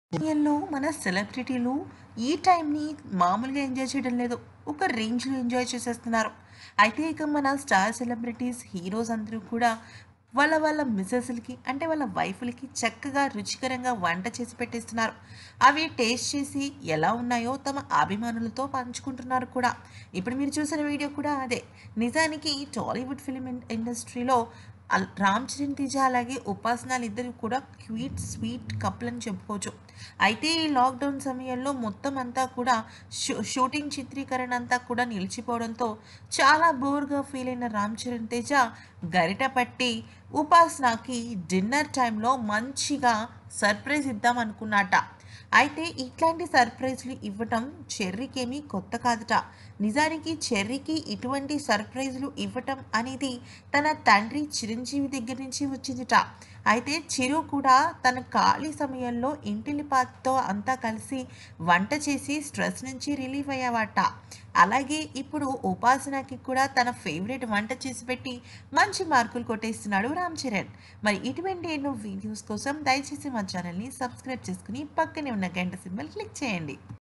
సీరియల్లో మన సెలబ్రిటీలు ఈ టైంని మామూలుగా ఎంజాయ్ చేయడం లేదు ఒక రేంజ్లో ఎంజాయ్ చేసేస్తున్నారు అయితే ఇక మన స్టార్ సెలబ్రిటీస్ హీరోస్ అందరూ కూడా వాళ్ళ వాళ్ళ మిసెస్లకి అంటే వాళ్ళ వైఫ్లకి చక్కగా రుచికరంగా వంట చేసి పెట్టేస్తున్నారు అవి టేస్ట్ చేసి ఎలా ఉన్నాయో తమ అభిమానులతో పంచుకుంటున్నారు కూడా ఇప్పుడు మీరు చూసిన వీడియో కూడా అదే నిజానికి టాలీవుడ్ ఫిలిం ఇండస్ట్రీలో అల్- రామ్ చరణ్ తేజ అలాగే ఉపాసనాలు ఇద్దరు కూడా క్వీట్ స్వీట్ కపుల్ అని చెప్పుకోవచ్చు అయితే ఈ లాక్డౌన్ సమయంలో మొత్తం అంతా కూడా షూ షూటింగ్ చిత్రీకరణ అంతా కూడా నిలిచిపోవడంతో చాలా బోర్గా ఫీల్ అయిన రామ్ చరణ్ తేజ గరిట పట్టి ఉపాసనకి డిన్నర్ టైంలో మంచిగా సర్ప్రైజ్ ఇద్దాం అనుకున్నట అయితే ఇట్లాంటి సర్ప్రైజ్లు ఇవ్వటం చెర్రీకేమీ కొత్త కాదట నిజానికి చెర్రీకి ఇటువంటి సర్ప్రైజ్లు ఇవ్వటం అనేది తన తండ్రి చిరంజీవి దగ్గర నుంచి వచ్చిందిట అయితే చిరు కూడా తన ఖాళీ సమయంలో ఇంటిలిపాతతో అంతా కలిసి వంట చేసి స్ట్రెస్ నుంచి రిలీఫ్ అయ్యావట అలాగే ఇప్పుడు ఉపాసనకి కూడా తన ఫేవరెట్ వంట చేసి పెట్టి మంచి మార్కులు కొట్టేస్తున్నాడు రామ్ చరణ్ మరి ఇటువంటి ఎన్నో వీడియోస్ కోసం దయచేసి మా ఛానల్ని సబ్స్క్రైబ్ చేసుకుని పక్కనే ఉన్న గంట సింబల్ క్లిక్ చేయండి